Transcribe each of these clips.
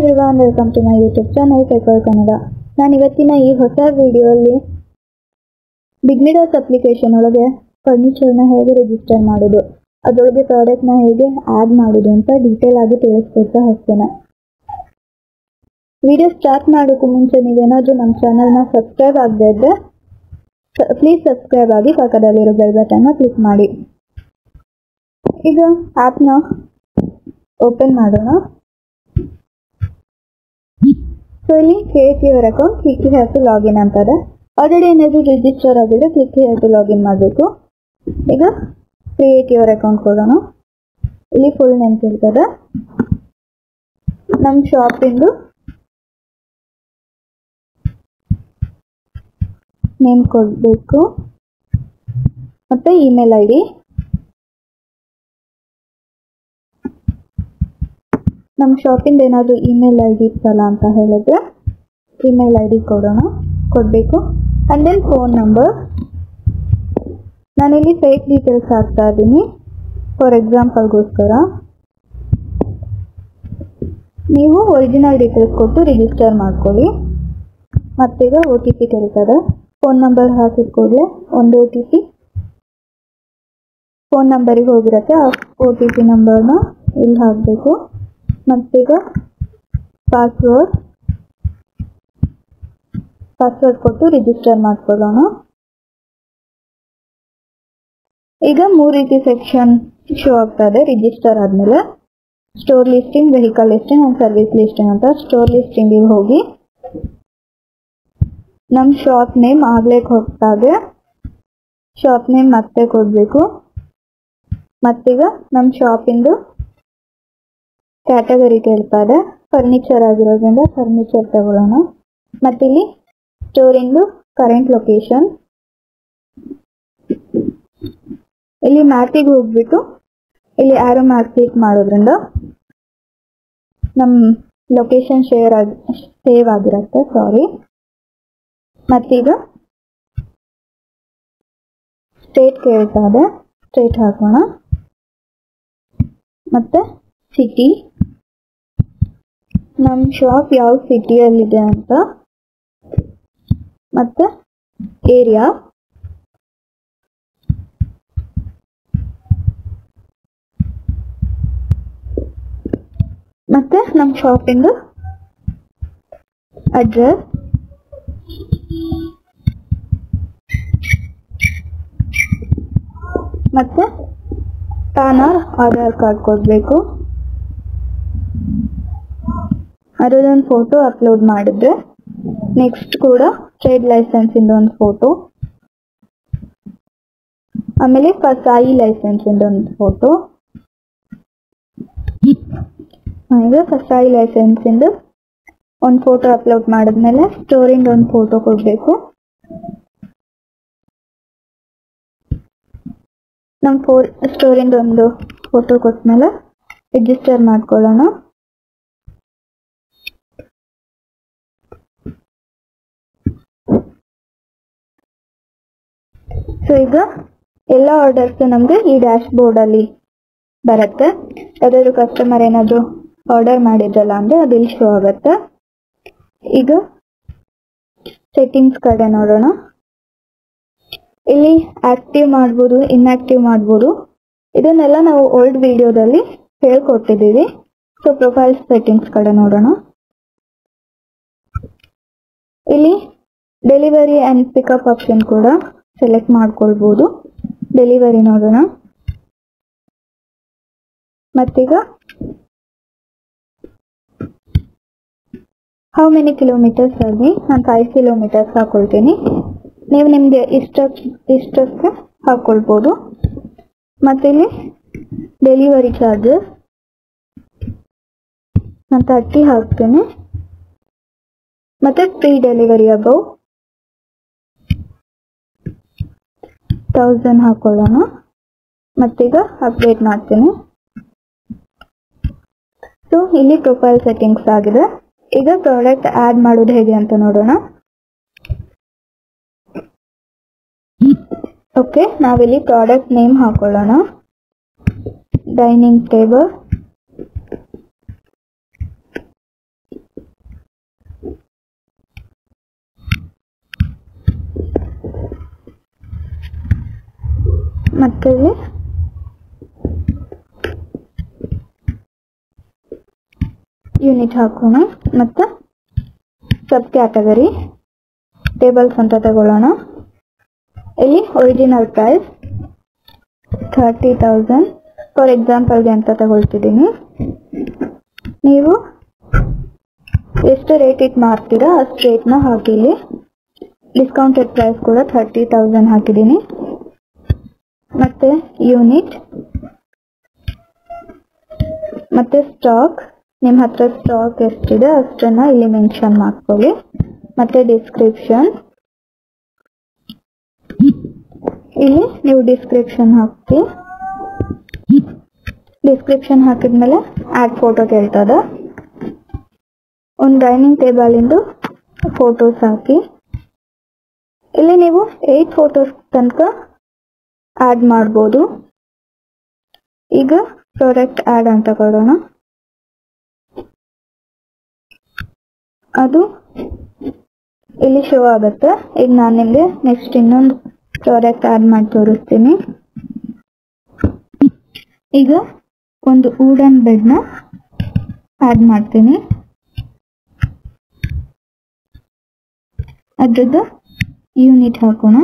everyone welcome to my YouTube channel paper Kannada ನಾನು ಇವತ್ತಿನ ಈ ಹೊಸ ವಿಡಿಯೋಲ್ಲಿ ಬಿಗ್ಮಿಡರ್ಸ್ ಅಪ್ಲಿಕೇಶನ್ ಒಳಗೆ ಫರ್ನಿಚರ್ನ ಹೇಗೆ ರಿಜಿಸ್ಟರ್ ಮಾಡೋದು ಅದರೊಳಗೆ ಪ್ರಾಡಕ್ಟ್ನ ಹೇಗೆ ಆ್ಯಡ್ ಮಾಡೋದು ಅಂತ ಡೀಟೇಲ್ ಆಗಿ ತಿಳಿಸ್ಕೊಡ್ತಾ ಹೋಗ್ತೇನೆ ವಿಡಿಯೋ ಸ್ಟಾರ್ಟ್ ಮಾಡೋಕ್ಕೂ ಮುಂಚೆ ನೀವೇನಾದರೂ ನಮ್ಮ ಚಾನಲ್ನ ಸಬ್ಸ್ಕ್ರೈಬ್ ಆಗದೆ ಇದ್ದರೆ ಪ್ಲೀಸ್ ಸಬ್ಸ್ಕ್ರೈಬ್ ಆಗಿ ಪಕ್ಕದಲ್ಲಿರೋ ಬೆಲ್ ಬಟನ್ನ ಕ್ಲಿಕ್ ಮಾಡಿ ಈಗ ಆ್ಯಪ್ನ ಓಪನ್ ಮಾಡೋಣ ಸೊ ಇಲ್ಲಿ create your account click have to login ಅಂತಾರೆ ಆಲ್ರೆಡಿ ಏನಾದರೂ ರಿಜಿಸ್ಟರ್ ಆಗಿದ್ರೆ ಕ್ಲಿಕ್ ಹ್ಯಾವ್ ಟು ಲಾಗಿನ್ ಮಾಡಬೇಕು ಈಗ ಕ್ರಿಯೇಟ್ ಯುವರ್ ಅಕೌಂಟ್ ಕೊಡೋಣ ಇಲ್ಲಿ ಫುಲ್ ನೇಮ್ ಕೇಳ್ತದೆ ನಮ್ಮ ಶಾಪಿಂದು ನೇಮ್ ಕೊಡಬೇಕು ಮತ್ತು ಇಮೇಲ್ ಐ ಡಿ ನಮ್ಮ ಶಾಪಿಂದ ಏನಾದರೂ ಇಮೇಲ್ ಐ ಡಿ ಇತ್ತಲ್ಲ ಅಂತ ಹೇಳಿದ್ರೆ ಇಮೇಲ್ ಐ ಡಿ ಕೊಡೋಣ ಕೊಡಬೇಕು ಆ್ಯಂಡ್ ದೆನ್ ಫೋನ್ ನಂಬರ್ ನಾನಿಲ್ಲಿ ಫೇಕ್ ಡೀಟೇಲ್ಸ್ ಹಾಕ್ತಾ ಇದ್ದೀನಿ ಫಾರ್ ಎಕ್ಸಾಂಪಲ್ಗೋಸ್ಕರ ನೀವು ಒರಿಜಿನಲ್ ಡೀಟೇಲ್ಸ್ ಕೊಟ್ಟು ರಿಜಿಸ್ಟರ್ ಮಾಡ್ಕೊಳ್ಳಿ ಮತ್ತೀಗ ಒ ಟಿ ಪಿ ಕೇಳ್ತದೆ ಫೋನ್ ನಂಬರ್ ಹಾಕಿದ ಕೂಡಲೇ ಒಂದು ಒ ಟಿ ಪಿ ಫೋನ್ ನಂಬರಿಗೆ ಹೋಗಿರುತ್ತೆ ಆ ಒ ಟಿ ಪಿ ನಂಬರ್ನ ಇಲ್ಲಿ ಹಾಕಬೇಕು ಮತ್ತೀಗ ಪಾಸ್ವರ್ಡ್ ಪಾಸ್ವರ್ಡ್ ಕೊಟ್ಟು ರಿಜಿಸ್ಟರ್ ಮಾಡ್ಕೊಳ್ಳೋಣ ಈಗ ಮೂರು ರೀತಿ ಸೆಕ್ಷನ್ ಶೋ ಆಗ್ತಾ ಇದೆ ರಿಜಿಸ್ಟರ್ ಆದಮೇಲೆ store listing vehicle listing and service listing ಅಂತ ಸ್ಟೋರ್ ಲಿಸ್ಟಿಂಗಿಗೆ ಹೋಗಿ ನಮ್ಮ ಶಾಪ್ ನೇಮ್ ಆಗ್ಲಿಕ್ಕೆ ಹೋಗ್ತಾಗೆ ಶಾಪ್ ನೇಮ್ ಮತ್ತೆ ಕೊಡಬೇಕು ಮತ್ತೀಗ ನಮ್ಮ ಶಾಪಿಂದು ಕ್ಯಾಟಗರಿ ಕೇಳ್ತಾ ಇದೆ ಫರ್ನಿಚರ್ ಆಗಿರೋದ್ರಿಂದ ಫರ್ನಿಚರ್ ತಗೊಳ್ಳೋಣ ಮತ್ತಿಲ್ಲಿ ಸ್ಟೋರಿಂದು ಕರೆಂಟ್ ಲೊಕೇಶನ್ ಇಲ್ಲಿ ಮ್ಯಾಪಿಗೆ ಹೋಗ್ಬಿಟ್ಟು ಇಲ್ಲಿ ಆರೋ ಮ್ಯಾಪ್ ಕ್ಲಿಕ್ ಮಾಡೋದ್ರಿಂದ ನಮ್ಮ ಲೊಕೇಶನ್ ಶೇರ್ ಆಗಿ ಸೇವ್ ಆಗಿರುತ್ತೆ ಸಾರಿ ಮತ್ತೀಗ ಸ್ಟೇಟ್ ಕೇಳ್ತಾ ಇದೆ ಸ್ಟೇಟ್ ಹಾಕೋಣ ಮತ್ತೆ ಸಿಟಿ ನಮ್ಮ ಶಾಪ್ ಯಾವ ಸಿಟಿಯಲ್ಲಿದೆ ಅಂತ ಮತ್ತೆ ಏರಿಯಾ ಮತ್ತೆ ನಮ್ಮ ಶಾಪಿಂದು ಅಡ್ರೆಸ್ ಮತ್ತೆ ಪ್ಯಾನ್ ಆರ್ ಆಧಾರ್ ಕಾರ್ಡ್ ಕೊಡಬೇಕು ಅದರದೊಂದು ಫೋಟೋ ಅಪ್ಲೋಡ್ ಮಾಡಿದ್ರೆ ನೆಕ್ಸ್ಟ್ ಕೂಡ ಟ್ರೇಡ್ ಲೈಸೆನ್ಸ್ ಇಂದ ಒಂದು ಫೋಟೋ ಆಮೇಲೆ ಫಸಾಯಿ ಲೈಸೆನ್ಸ್ ಇಂದ ಒಂದು ಫೋಟೋ ಈಗ ಫಸಾಯಿ ಲೈಸೆನ್ಸ್ ಇಂದ ಒಂದು ಫೋಟೋ ಅಪ್ಲೋಡ್ ಮಾಡಿದ್ಮೇಲೆ ಸ್ಟೋರಿಂದ ಒಂದು ಫೋಟೋ ಕೊಡಬೇಕು ನಮ್ಮ ಫೋರ್ ಸ್ಟೋರಿಂದ ಒಂದು ಫೋಟೋ ಕೊಟ್ಮೇಲೆ ರಿಜಿಸ್ಟರ್ ಮಾಡ್ಕೊಳ್ಳೋಣ ಸೊ ಈಗ ಎಲ್ಲ ಆರ್ಡರ್ಸ್ ನಮಗೆ ಈ ಡ್ಯಾಶ್ ಬೋರ್ಡಲ್ಲಿ ಬರುತ್ತೆ ಯಾವ್ದಾದ್ರು ಕಸ್ಟಮರ್ ಏನಾದರೂ ಆರ್ಡರ್ ಮಾಡಿದ್ರಲ್ಲ ಅಂದರೆ ಅದು ಇಲ್ಲಿ ಶೋ ಆಗುತ್ತೆ ಈಗ ಸೆಟ್ಟಿಂಗ್ಸ್ ಕಡೆ ನೋಡೋಣ ಇಲ್ಲಿ ಆಕ್ಟಿವ್ ಮಾಡ್ಬೋದು ಇನ್ಆಕ್ಟಿವ್ ಮಾಡ್ಬೋದು ಇದನ್ನೆಲ್ಲ ನಾವು ಓಲ್ಡ್ ವಿಡಿಯೋದಲ್ಲಿ ಹೇಳ್ಕೊಟ್ಟಿದ್ದೀವಿ ಸೊ ಪ್ರೊಫೈಲ್ ಸೆಟ್ಟಿಂಗ್ಸ್ ಕಡೆ ನೋಡೋಣ ಇಲ್ಲಿ ಡೆಲಿವರಿ ಆ್ಯಂಡ್ ಪಿಕಪ್ ಆಪ್ಷನ್ ಕೂಡ ಸೆಲೆಕ್ಟ್ ಮಾಡ್ಕೊಳ್ಬೋದು ಡೆಲಿವರಿ ನೋಡೋಣ ಮತ್ತೀಗ ಹೌ ಮೆನಿ ಕಿಲೋಮೀಟರ್ಸ್ ಆಗಿ ನಾನು ಫೈವ್ ಕಿಲೋಮೀಟರ್ಸ್ ಹಾಕೊಳ್ತೀನಿ ನೀವು ನಿಮಗೆ ಇಷ್ಟ ಇಷ್ಟಕ್ಕೆ ಹಾಕೊಳ್ಬೋದು ಮತ್ತಿಲ್ಲಿ ಡೆಲಿವರಿ ಚಾರ್ಜಸ್ ನಾನು ತರ್ಟಿ ಹಾಕ್ತೀನಿ ಮತ್ತೆ ಫ್ರೀ ಡೆಲಿವರಿ ಅಬೌವ್ ತೌಸಂಡ್ ಹಾಕೊಳ್ಳೋಣ ಮತ್ತೀಗ ಅಪ್ಡೇಟ್ ಮಾಡ್ತೀನಿ ಸೊ ಇಲ್ಲಿ ಪ್ರೊಫೈಲ್ ಸೆಟ್ಟಿಂಗ್ಸ್ ಆಗಿದೆ ಈಗ ಪ್ರಾಡಕ್ಟ್ ಆಡ್ ಮಾಡೋದು ಹೇಗೆ ಅಂತ ನೋಡೋಣ ಓಕೆ ನಾವಿಲ್ಲಿ ಪ್ರಾಡಕ್ಟ್ ನೇಮ್ ಹಾಕೊಳ್ಳೋಣ ಡೈನಿಂಗ್ ಟೇಬಲ್ ಮತ್ತೆ ಇಲ್ಲಿ ಯೂನಿಟ್ ಹಾಕೋಣ ಮತ್ತೆ ಸಬ್ ಕ್ಯಾಟಗರಿ ಟೇಬಲ್ಸ್ ಅಂತ ತಗೊಳ್ಳೋಣ ಇಲ್ಲಿ original price thirty thousand for ಎಕ್ಸಾಂಪಲ್ಗೆ ಅಂತ ತಗೊಳ್ತಿದ್ದೀನಿ ನೀವು ಎಷ್ಟು ರೇಟ್ ಇಟ್ ಮಾಡ್ತೀರಾ ಅಷ್ಟು ರೇಟ್ನ ಹಾಕಿಲಿ ಡಿಸ್ಕೌಂಟೆಡ್ ಪ್ರೈಸ್ ಕೂಡ ಥರ್ಟಿ ತೌಸಂಡ್ ಹಾಕಿದ್ದೀನಿ ಮತ್ತೆ ಯೂನಿಟ್ ಮತ್ತೆ ಸ್ಟಾಕ್ ನಿಮ್ಮ ಹತ್ರ ಸ್ಟಾಕ್ ಎಷ್ಟಿದೆ ಅಷ್ಟನ್ನ ಇಲ್ಲಿ ಮೆನ್ಷನ್ ಮಾಡ್ಕೊಳ್ಳಿ ಮತ್ತೆ ಡಿಸ್ಕ್ರಿಪ್ಷನ್ ಇಲ್ಲಿ ನೀವು ಡಿಸ್ಕ್ರಿಪ್ಷನ್ ಹಾಕಿ ಡಿಸ್ಕ್ರಿಪ್ಷನ್ ಹಾಕಿದ್ಮೇಲೆ ಆಡ್ ಫೋಟೋ ಕೇಳ್ತದ ಒಂದು ಡೈನಿಂಗ್ ಟೇಬಲ್ ಇಂದು ಫೋಟೋಸ್ ಹಾಕಿ ಇಲ್ಲಿ ನೀವು ಏಟ್ ಫೋಟೋಸ್ ತನಕ ಆಡ್ ಮಾಡ್ಬೋದು ಈಗ ಪ್ರಾಡಕ್ಟ್ ಆಡ್ ಅಂತ ಕೊಡೋಣ ಅದು ಇಲ್ಲಿ ಶೋ ಆಗುತ್ತೆ ಈಗ ನಾನು ನಿಮಗೆ ನೆಕ್ಸ್ಟ್ ಇನ್ನೊಂದು ಪ್ರಾಡಕ್ಟ್ ಆಡ್ ಮಾಡಿ ತೋರಿಸ್ತೀನಿ ಈಗ ಒಂದು ವುಡನ್ ಬೆಡ್ನ ಆಡ್ ಮಾಡ್ತೀನಿ ಅದ್ರದ್ದು ಯೂನಿಟ್ ಹಾಕೋಣ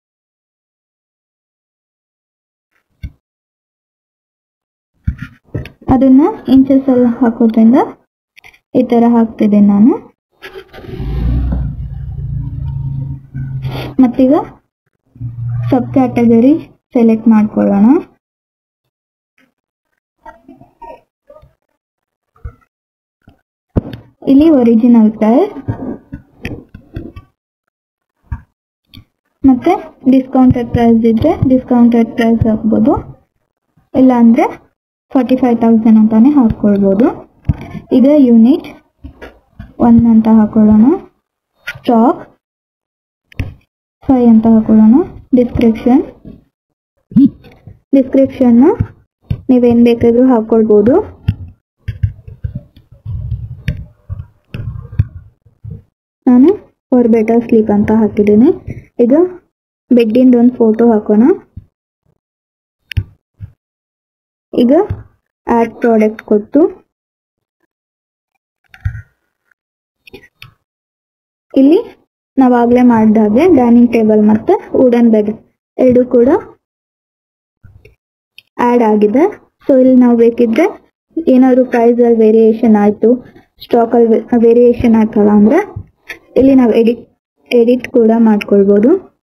ಅದನ್ನ ಇಂಚಸ್ ಅಲ್ಲಿ ಹಾಕೋದ್ರಿಂದ ಈ ತರ ಹಾಕ್ತಿದ್ದೀನಿ ನಾನು ಮತ್ತೀಗ ಸಬ್ ಕ್ಯಾಟಗರಿ ಸೆಲೆಕ್ಟ್ ಮಾಡ್ಕೊಳ್ಳೋಣ ಇಲ್ಲಿ ಒರಿಜಿನಲ್ ಪ್ರೈಸ್ ಮತ್ತೆ ಡಿಸ್ಕೌಂಟೆಡ್ ಪ್ರೈಸ್ ಇದ್ರೆ ಡಿಸ್ಕೌಂಟೆಡ್ ಪ್ರೈಸ್ ಹಾಕ್ಬೋದು ಇಲ್ಲ ಅಂದ್ರೆ ಫಾರ್ಟಿ ಫೈವ್ ತೌಸಂಡ್ ಅಂತಾನೆ ಹಾಕ್ಕೊಳ್ಬೋದು ಈಗ ಯೂನಿಟ್ ಒನ್ ಅಂತ ಹಾಕೊಳ್ಳೋಣ ಸ್ಟಾಕ್ ಫೈವ್ ಅಂತ ಹಾಕೊಳ್ಳೋಣ ಡಿಸ್ಕ್ರಿಪ್ಷನ್ ಡಿಸ್ಕ್ರಿಪ್ಷನ್ ನೀವೇನ್ ಬೇಕಾದ್ರೂ ಹಾಕೊಳ್ಬೋದು ನಾನು ಫಾರ್ ಬೆಟರ್ ಸ್ಲೀಪ್ ಅಂತ ಹಾಕಿದ್ದೀನಿ ಈಗ ಬೆಡ್ಡಿಂದ ಒಂದು ಫೋಟೋ ಹಾಕೋಣ ಈಗ ಆಡ್ ಪ್ರಾಡಕ್ಟ್ ಕೊಟ್ಟು ಇಲ್ಲಿ ನಾವಾಗ್ಲೇ ಮಾಡಿದಾಗೆ ಡೈನಿಂಗ್ ಟೇಬಲ್ ಮತ್ತೆ ವುಡನ್ ಬೆಡ್ ಎರಡು ಕೂಡ ಆಡ್ ಆಗಿದೆ ಸೊ ಇಲ್ಲಿ ನಾವು ಬೇಕಿದ್ರೆ ಏನಾದ್ರು ಪ್ರೈಸ್ ಅಲ್ಲಿ ವೇರಿಯೇಷನ್ ಆಯ್ತು ಸ್ಟಾಕ್ ಅಲ್ಲಿ ವೇರಿಯೇಷನ್ ಆಯ್ತಲ್ಲ ಅಂದ್ರೆ ಇಲ್ಲಿ ನಾವು ಎಡಿಟ್ ಎಡಿಟ್ ಕೂಡ ಮಾಡ್ಕೊಳ್ಬೋದು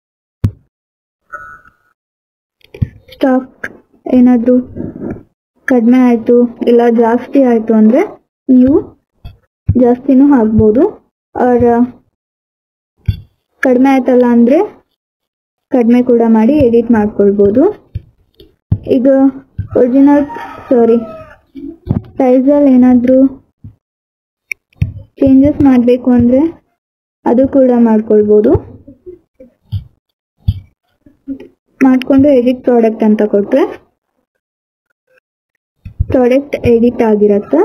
ಸ್ಟಾಕ್ ಏನಾದ್ರು ಕಡಿಮೆ ಆಯ್ತು ಇಲ್ಲ ಜಾಸ್ತಿ ಆಯ್ತು ಅಂದ್ರೆ ನೀವು ಜಾಸ್ತಿನೂ ಹಾಕ್ಬೋದು ಅವ್ರ ಕಡಿಮೆ ಆಯ್ತಲ್ಲ ಅಂದ್ರೆ ಕಡಿಮೆ ಕೂಡ ಮಾಡಿ ಎಡಿಟ್ ಮಾಡ್ಕೊಳ್ಬೋದು ಈಗ ಒರಿಜಿನಲ್ ಸಾರಿ ಪ್ರೈಸಲ್ಲಿ ಏನಾದರೂ ಚೇಂಜಸ್ ಮಾಡಬೇಕು ಅಂದ್ರೆ ಅದು ಕೂಡ ಮಾಡ್ಕೊಳ್ಬೋದು ಮಾಡಿಕೊಂಡು ಎಡಿಟ್ ಪ್ರಾಡಕ್ಟ್ ಅಂತ ಕೊಟ್ರೆ ಪ್ರಾಡಕ್ಟ್ ಎಡಿಟ್ ಆಗಿರತ್ತೆ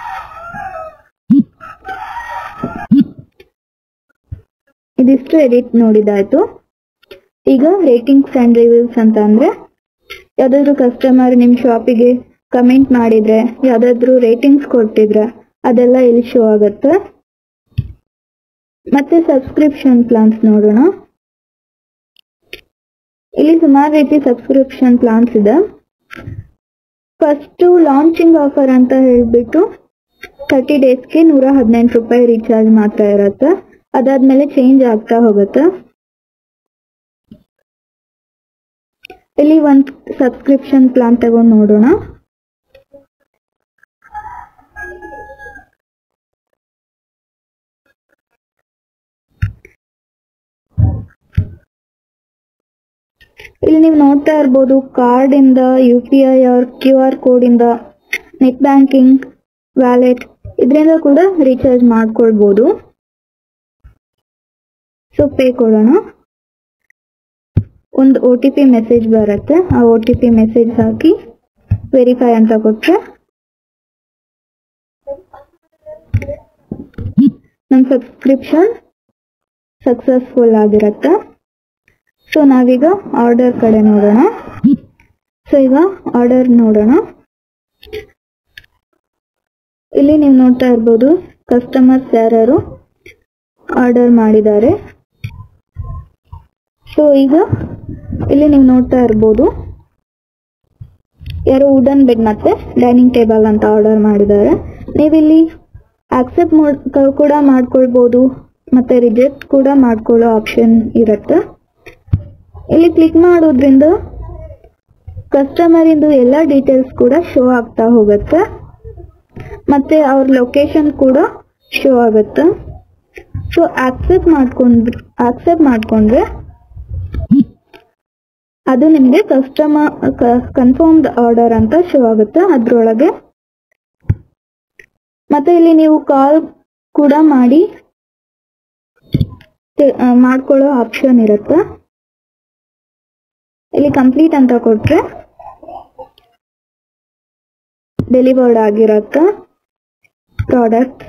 ಇದಿಷ್ಟು ಎಡಿಟ್ ನೋಡಿದಾಯ್ತು ಈಗ ರೇಟಿಂಗ್ಸ್ ಅಂಡ್ ರಿವ್ಯೂಸ್ ಅಂತ ಅಂದ್ರೆ ಯಾವ್ದಾದ್ರು ಕಸ್ಟಮರ್ ನಿಮ್ ಶಾಪಿಗೆ ಕಮೆಂಟ್ ಮಾಡಿದ್ರೆ ಯಾವ್ದಾದ್ರು ರೇಟಿಂಗ್ಸ್ ಕೊಟ್ಟಿದ್ರೆ ಅದೆಲ್ಲ ಇಲ್ಲಿ ಶೋ ಆಗುತ್ತೆ ಮತ್ತೆ ಸಬ್ಸ್ಕ್ರಿಪ್ಷನ್ ಪ್ಲಾನ್ಸ್ ನೋಡೋಣ ಇಲ್ಲಿ ಸುಮಾರು ರೀತಿ ಸಬ್ಸ್ಕ್ರಿಪ್ಷನ್ ಪ್ಲಾನ್ಸ್ ಇದೆ ಫಸ್ಟ್ ಲಾಂಚಿಂಗ್ ಆಫರ್ ಅಂತ ಹೇಳ್ಬಿಟ್ಟು ತರ್ಟಿ ಡೇಸ್ಗೆ ನೂರ ಹದಿನೆಂಟು ರೂಪಾಯಿ ರೀಚಾರ್ಜ್ ಮಾತ್ರ ಇರುತ್ತೆ ಅದಾದ್ಮೇಲೆ ಚೇಂಜ್ ಆಗ್ತಾ ಹೋಗುತ್ತೆ ಇಲ್ಲಿ ಒಂದ್ ಸಬ್ಸ್ಕ್ರಿಪ್ಷನ್ ಪ್ಲಾನ್ ತಗೊಂಡು ನೋಡೋಣ ಇಲ್ಲಿ ನೀವು ನೋಡ್ತಾ ಇರ್ಬೋದು ಕಾರ್ಡ್ ಇಂದ U P I Q R ಆರ್ ಕೋಡ್ ಇಂದ ನೆಟ್ ಬ್ಯಾಂಕಿಂಗ್ ವ್ಯಾಲೆಟ್ ಇದರಿಂದ ಕೂಡ ರೀಚಾರ್ಜ್ ಮಾಡ್ಕೊಳ್ಬೋದು ಸೊ ಪೇ ಕೊಡೋಣ ಒಂದು ಒ ಟಿ ಪಿ ಮೆಸೇಜ್ ಬರುತ್ತೆ ಆ ಒ ಟಿ ಪಿ ಮೆಸೇಜ್ ಹಾಕಿ ವೆರಿಫೈ ಅಂತ ಕೊಟ್ರೆ ನಮ್ಮ ಸಬ್ಸ್ಕ್ರಿಪ್ಷನ್ ಸಕ್ಸಸ್ಫುಲ್ ಆಗಿರುತ್ತೆ ಸೊ ನಾವೀಗ ಆರ್ಡರ್ ಕಡೆ ನೋಡೋಣ ಸೊ ಈಗ ಆರ್ಡರ್ ನೋಡೋಣ ಇಲ್ಲಿ ನೀವು ನೋಡ್ತಾ ಇರ್ಬೋದು ಕಸ್ಟಮರ್ಸ್ ಯಾರ್ಯಾರು ಆರ್ಡರ್ ಮಾಡಿದ್ದಾರೆ ಸೊ ಈಗ ಇಲ್ಲಿ ನೀವು ನೋಡ್ತಾ ಇರ್ಬೋದು ಯಾರೋ ವುಡನ್ ಬೆಡ್ ಮತ್ತೆ ಡೈನಿಂಗ್ ಟೇಬಲ್ ಅಂತ ಆರ್ಡರ್ ಮಾಡಿದ್ದಾರೆ ನೀವಿಲ್ಲಿ ಆಕ್ಸೆಪ್ಟ್ ಕೂಡ ಮಾಡ್ಕೊಳ್ಬೋದು ಮತ್ತೆ ರಿಜೆಕ್ಟ್ ಕೂಡ ಮಾಡ್ಕೊಳ್ಳೋ ಆಪ್ಷನ್ ಇರುತ್ತೆ ಇಲ್ಲಿ ಕ್ಲಿಕ್ ಮಾಡೋದ್ರಿಂದ ಕಸ್ಟಮರ್ ಇಂದು ಎಲ್ಲ ಡೀಟೇಲ್ಸ್ ಕೂಡ ಶೋ ಆಗ್ತಾ ಹೋಗುತ್ತೆ ಮತ್ತೆ ಅವ್ರ ಲೊಕೇಶನ್ ಕೂಡ ಶೋ ಆಗುತ್ತೆ ಸೊ ಆಕ್ಸೆಪ್ಟ್ ಮಾಡ್ಕೊಂಡ್ರೆ ಆಕ್ಸೆಪ್ಟ್ ಮಾಡ್ಕೊಂಡ್ರೆ ಅದು ನಿಮಗೆ ಕಸ್ಟಮರ್ ಕನ್ಫರ್ಮ್ಡ್ ಆರ್ಡರ್ ಅಂತ ಶೋ ಆಗುತ್ತೆ ಅದ್ರೊಳಗೆ ಮತ್ತೆ ಇಲ್ಲಿ ನೀವು ಕಾಲ್ ಕೂಡ ಮಾಡಿ ತೆ- ಆ, ಮಾಡ್ಕೊಳ್ಳೋ ಆಪ್ಷನ್ ಇರುತ್ತೆ ಇಲ್ಲಿ ಕಂಪ್ಲೀಟ್ ಅಂತ ಕೊಟ್ರೆ ಡೆಲಿವರ್ಡ್ ಆಗಿರತ್ತೆ ಪ್ರಾಡಕ್ಟ್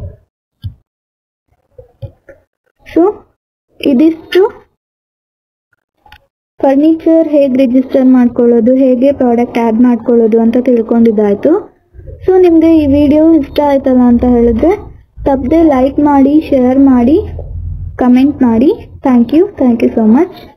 ಸೊ ಇದಿಷ್ಟು ಫರ್ನಿಚರ್ ಹೇಗೆ ರಿಜಿಸ್ಟರ್ ಮಾಡ್ಕೊಳ್ಳೋದು ಹೇಗೆ ಪ್ರಾಡಕ್ಟ್ ಆ್ಯಡ್ ಮಾಡ್ಕೊಳ್ಳೋದು ಅಂತ ತಿಳ್ಕೊಂಡಿದ್ದಾಯ್ತು ಸೊ ನಿಮಗೆ ಈ ವಿಡಿಯೋ ಇಷ್ಟ ಆಯ್ತಲ್ಲ ಅಂತ ಹೇಳಿದ್ರೆ ತಪ್ಪದೆ ಲೈಕ್ ಮಾಡಿ ಶೇರ್ ಮಾಡಿ ಕಮೆಂಟ್ ಮಾಡಿ thank you thank you so much